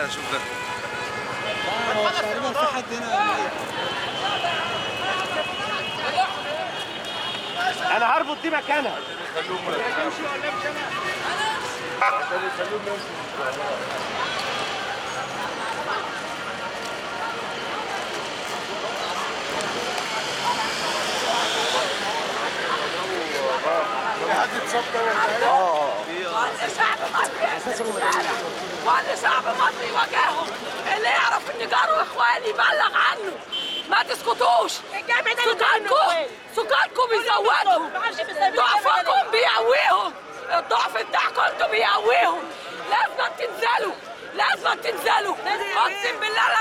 شوف ده هو تقريبا في حد هنا ولا ايه؟ انا هربط دي مكانها وأن شعب مصري وأن شعب مصري واجههم اللي يعرف ان جاره اخواني يبلغ عنه ما تسكتوش سكانكم سكانكم بيزودوا ضعفكم بيقويهم الضعف بتاعكم انتوا بيقويهم لازم تنزلوا لازم تنزلوا اقسم بالله